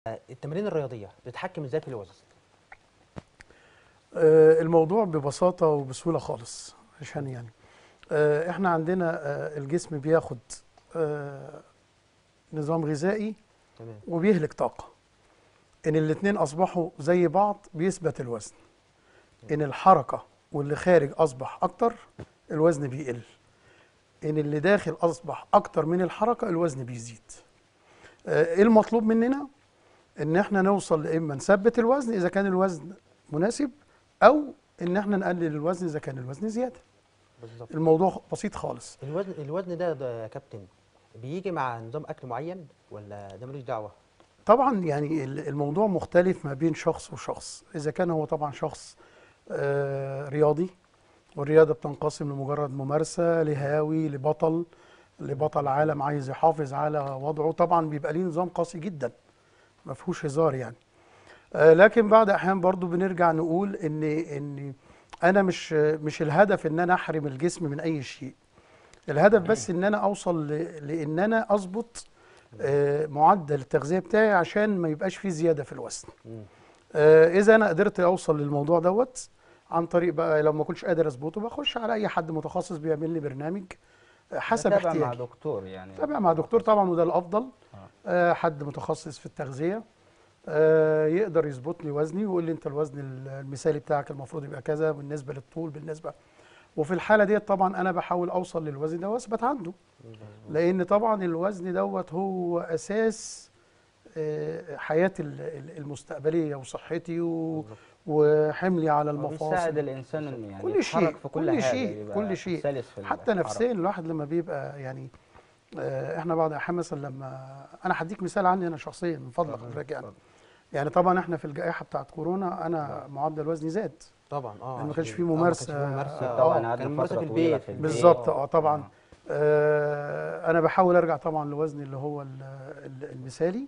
التمارين الرياضيه بتتحكم ازاي في الوزن آه، الموضوع ببساطة وبسهولة خالص عشان يعني آه، احنا عندنا آه، الجسم بياخد آه، نظام غذائي تمام وبيهلك طاقة ان الاتنين اصبحوا زي بعض بيثبت الوزن ان الحركة واللي خارج اصبح اكتر الوزن بيقل ان اللي داخل اصبح اكتر من الحركة الوزن بيزيد آه، ايه المطلوب مننا ان احنا نوصل لاما نثبت الوزن اذا كان الوزن مناسب او ان احنا نقلل الوزن اذا كان الوزن زياده بالظبط الموضوع بسيط خالص الوزن الوزن ده, ده يا كابتن بيجي مع نظام اكل معين ولا ده ملوش دعوه طبعا يعني ال- الموضوع مختلف ما بين شخص وشخص اذا كان هو طبعا شخص آه، رياضي والرياضه بتنقسم لمجرد ممارسه لهاوي لبطل لبطل عالم عايز يحافظ على وضعه طبعا بيبقى ليه نظام قاسي جدا ما فيهوش هزار يعني آه، لكن بعض الاحيان برضو بنرجع نقول ان ان انا مش مش الهدف ان انا احرم الجسم من اي شيء الهدف بس ان انا اوصل ل- لان انا اظبط آه، معدل التغذيه بتاعي عشان ما يبقاش فيه زياده في الوزن مم. آه، اذا انا قدرت اوصل للموضوع دوت عن طريق بقى لو ما كنتش قادر اظبطه بخش على اي حد متخصص بيعمل لي برنامج آه، حسب تابع مع احتياجي دكتور يعني تابع مع دكتور طبعا وده الافضل آه، حد متخصص في التغذيه آه، يقدر يظبط لي وزني ويقول لي انت الوزن المثالي بتاعك المفروض يبقى كذا بالنسبه للطول بالنسبه وفي الحاله ديت طبعا انا بحاول اوصل للوزن ده واثبت عنده لان طبعا الوزن دوت هو اساس آه، حياتي ال- ال- المستقبليه وصحتي و- بالظبط. وحملي على هو بيساعد المفاصل الانسان انه يعني كل شيء يتحرك في كل, كل حاجه شيء يبقى كل شيء سلس في حتى الحركة. نفسيا الواحد لما بيبقى يعني آه، احنا بعض الاحيان مثلا لما انا هديك مثال عني انا شخصيا من فضلك اتفضل، حضرتك يعني اتفضل. يعني طبعا احنا في الجائحه بتاعت كورونا انا معدل وزني زاد طبعا اه لأن ما عشان- كانش فيه آه، ما ممارسة. كانش فيه ممارسه آه، طبعا آه، قعدنا كان ممارسه فترة في طويلة البيت في البيت. بالظبط آه. اه طبعا آه انا بحاول ارجع طبعا لوزني اللي هو ال- ال- المثالي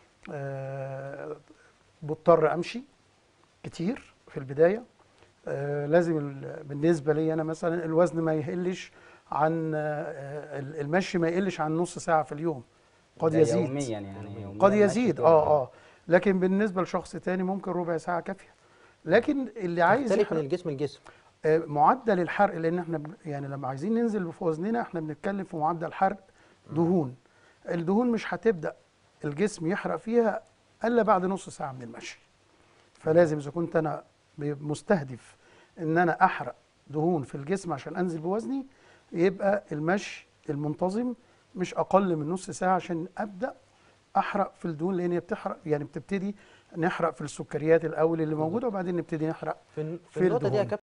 آه بضطر امشي كتير في البدايه آه لازم ال- بالنسبه لي انا مثلا الوزن ما يقلش عن آه ال- المشي ما يقلش عن نص ساعه في اليوم قد ده يزيد يوميا يعني يوميا قد ماشي يزيد كده. اه اه لكن بالنسبه لشخص تاني ممكن ربع ساعه كافيه لكن اللي عايز يختلف من يحرق الجسم لجسم آه، معدل الحرق لان احنا ب- يعني لما عايزين ننزل في وزننا احنا بنتكلم في معدل حرق دهون الدهون مش هتبدا الجسم يحرق فيها الا بعد نص ساعه من المشي فلازم اذا كنت انا ب- مستهدف ان انا احرق دهون في الجسم عشان انزل بوزني يبقى المشي المنتظم مش اقل من نص ساعه عشان ابدا احرق في الدهون لان هي بتحرق يعني بتبتدي نحرق في السكريات الاول اللي موجوده وبعدين نبتدي نحرق في, في في النقطه دي يا الدهون. كابتن